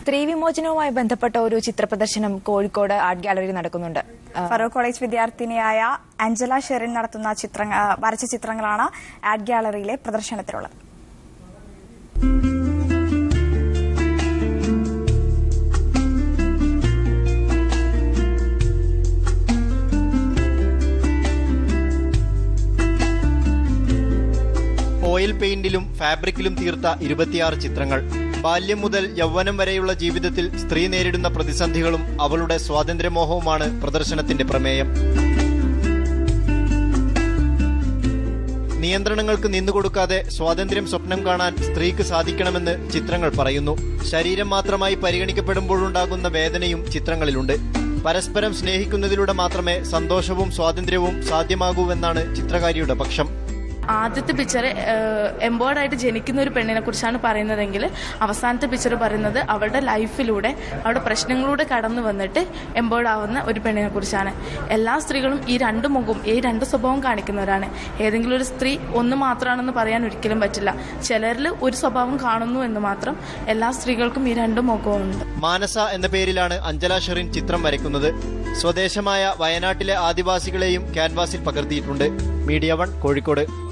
സ്ത്രീ വിമോചനവുമായി ബന്ധപ്പെട്ട ഒരു ചിത്ര പ്രദർശനം കോഴിക്കോട് ആർട്ട് ഗാലറി നടക്കുന്നുണ്ട് ആ, ഫറൂഖ് കോളേജ് വിദ്യാർത്ഥിനിയായ അഞ്ജല ഷെറിൻ നടത്തുന്ന ചിത്രങ്ങൾ ആ, വരച്ച ചിത്രങ്ങളാണ് ആർട്ട് ഗാലറിയിലെ പ്രദർശനത്തിലുള്ളത് ഓയിൽ പെയിന്റിലും ഫാബ്രിക്കിലും തീർത്ത ഇരുപത്തിയാറ് ചിത്രങ്ങൾ ബാല്യം മുതൽ യൗവനം വരെയുള്ള ജീവിതത്തിൽ സ്ത്രീ നേരിടുന്ന പ്രതിസന്ധികളും അവളുടെ സ്വാതന്ത്ര്യമോഹവുമാണ് പ്രദർശനത്തിന്റെ പ്രമേയം നിയന്ത്രണങ്ങൾക്ക് നിന്നുകൊടുക്കാതെ സ്വാതന്ത്ര്യം സ്വപ്നം കാണാൻ സ്ത്രീക്ക് സാധിക്കണമെന്ന് ചിത്രങ്ങൾ പറയുന്നു ശരീരം മാത്രമായി പരിഗണിക്കപ്പെടുമ്പോഴുണ്ടാകുന്ന വേദനയും ചിത്രങ്ങളിലുണ്ട് പരസ്പരം സ്നേഹിക്കുന്നതിലൂടെ മാത്രമേ സന്തോഷവും സ്വാതന്ത്ര്യവും സാധ്യമാകൂവെന്നാണ് ചിത്രകാരിയുടെ പക്ഷം ആദ്യത്തെ പിക്ചർ എംബോർഡ് ആയിട്ട് ജനിക്കുന്ന ഒരു പെണ്ണിനെ കുറിച്ചാണ് പറയുന്നതെങ്കിൽ അവസാനത്തെ പിക്ചർ പറയുന്നത് അവളുടെ ലൈഫിലൂടെ അവളുടെ പ്രശ്നങ്ങളിലൂടെ കടന്നു വന്നിട്ട് എംബോർഡ് ആവുന്ന ഒരു പെണ്ണിനെ കുറിച്ചാണ് എല്ലാ സ്ത്രീകളും ഈ രണ്ട് മുഖവും ഈ രണ്ട് സ്വഭാവം കാണിക്കുന്നവരാണ് ഏതെങ്കിലും ഒരു സ്ത്രീ ഒന്ന് മാത്രമാണെന്ന് പറയാൻ ഒരിക്കലും പറ്റില്ല ചിലരിൽ ഒരു സ്വഭാവം കാണുന്നു എന്ന് മാത്രം എല്ലാ സ്ത്രീകൾക്കും ഈ രണ്ട് മുഖവും ഉണ്ട് മാനസ എന്ന പേരിലാണ് അഞ്ജല ഷെറിൻ ചിത്രം വരയ്ക്കുന്നത് സ്വദേശമായ വയനാട്ടിലെ ആദിവാസികളെയും ക്യാൻവാസിൽ പകർത്തിയിട്ടുണ്ട് മീഡിയ വൺ കോഴിക്കോട്